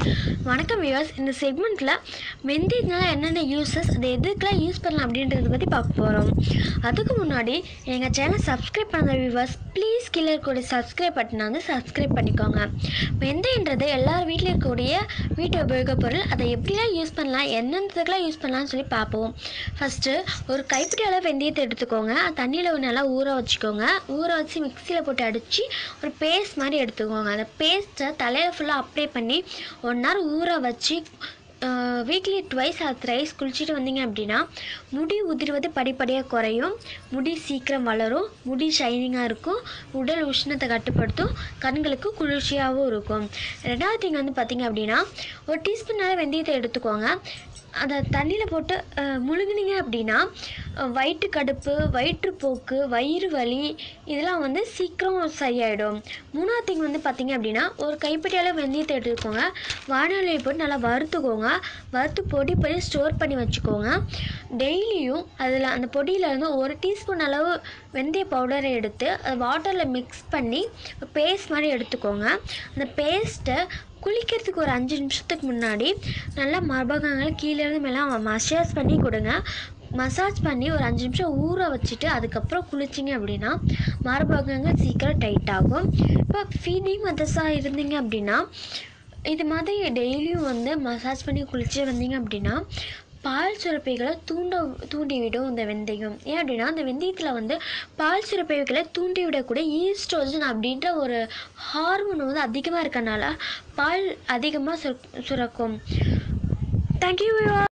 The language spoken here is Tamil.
வணக்கம் வியூவர்ஸ் இந்த செக்மெண்ட்டில் வெந்தயத்தினால என்னென்ன யூசஸ் அதை எதுக்கெல்லாம் யூஸ் பண்ணலாம் அப்படின்றத பற்றி பார்க்க போகிறோம் அதுக்கு முன்னாடி எங்கள் சேனல் சப்ஸ்கிரைப் பண்ண வியூவர்ஸ் ப்ளீஸ் கீழே இருக்கக்கூடிய சப்ஸ்கிரைப் பட்டனை வந்து சப்ஸ்கிரைப் பண்ணிக்கோங்க வெந்தயன்றது எல்லார் வீட்டில் இருக்கக்கூடிய வீட்டு உபயோகப் பொருள் அதை எப்படிலாம் யூஸ் பண்ணலாம் என்னென்னதுக்கெல்லாம் யூஸ் பண்ணலாம்னு சொல்லி பார்ப்போம் ஃபஸ்ட்டு ஒரு கைப்பிடி அளவு வெந்தயத்தை எடுத்துக்கோங்க தண்ணியில் நல்லா ஊற வச்சுக்கோங்க ஊற வச்சு மிக்சியில் போட்டு அடித்து ஒரு பேஸ்ட் மாதிரி எடுத்துக்கோங்க அந்த பேஸ்ட்டை தலையில் ஃபுல்லாக அப்ளை பண்ணி ஒன் ஹவர் ஊற வச்சு வீக்லி ட்வைஸ் ஆர் த்ரைஸ் குளிச்சுட்டு வந்தீங்க அப்படின்னா முடி உதிர்வது படிப்படியாக குறையும் முடி சீக்கிரம் வளரும் முடி ஷைனிங்காக இருக்கும் உடல் உஷ்ணத்தை கட்டுப்படுத்தும் கண்களுக்கு குளிர்ச்சியாகவும் இருக்கும் ரெண்டாவது திங் வந்து பார்த்தீங்க அப்படின்னா ஒரு டீஸ்பூன் நேரம் வெந்தயத்தை எடுத்துக்கோங்க அதை தண்ணியில் போட்டு அஹ், முழுங்குனீங்க அப்படின்னா அஹ், வயிற்று கடுப்பு வயிற்றுப்போக்கு வயிறு வலி இதெல்லாம் வந்து சீக்கிரம் சரியாயிடும் மூணாவது திங் வந்து பார்த்தீங்க அப்படின்னா ஒரு கைப்பிடி அளவு வெந்தயத்தை எடுத்துக்கோங்க வானொலியை போட்டு நல்லா வறுத்துக்கோங்க வறுத்து பொடி பண்ணி ஸ்டோர் பண்ணி வச்சுக்கோங்க டெய்லியும் அதில் அந்த பொடியில இருந்து ஒரு டீஸ்பூன் அளவு வெந்தய பவுடரை எடுத்து அதை வாட்டரில் மிக்ஸ் பண்ணி பேஸ்ட் மாதிரி எடுத்துக்கோங்க அந்த பேஸ்ட்டை குளிக்கிறதுக்கு ஒரு அஞ்சு நிமிஷத்துக்கு முன்னாடி நல்லா மரபகங்கள் கீழே இருந்து மேலே மசாஜ் பண்ணி கொடுங்க மசாஜ் பண்ணி ஒரு அஞ்சு நிமிஷம் ஊற வச்சுட்டு அதுக்கப்புறம் குளிச்சிங்க அப்படின்னா மார்பகங்கள் சீக்கிரம் டைட் ஆகும் இப்போ ஃபீடிங் மதஸாக இருந்தீங்க அப்படின்னா இது மாதிரி டெய்லியும் வந்து மசாஜ் பண்ணி குளிச்சு வந்தீங்க அப்படின்னா பால் சுரப்பைகளை தூண்ட தூண்டிவிடும் இந்த வெந்தயம் ஏன் அப்படின்னா அந்த வெந்தயத்தில் வந்து பால் சுரப்பைகளை தூண்டிவிடக்கூடிய ஈஸ்ட்ரோஜன் அப்படின்ற ஒரு ஹார்மோன் வந்து அதிகமாக இருக்கறனால பால் அதிகமாக சுர சுரக்கும் தேங்க்யூ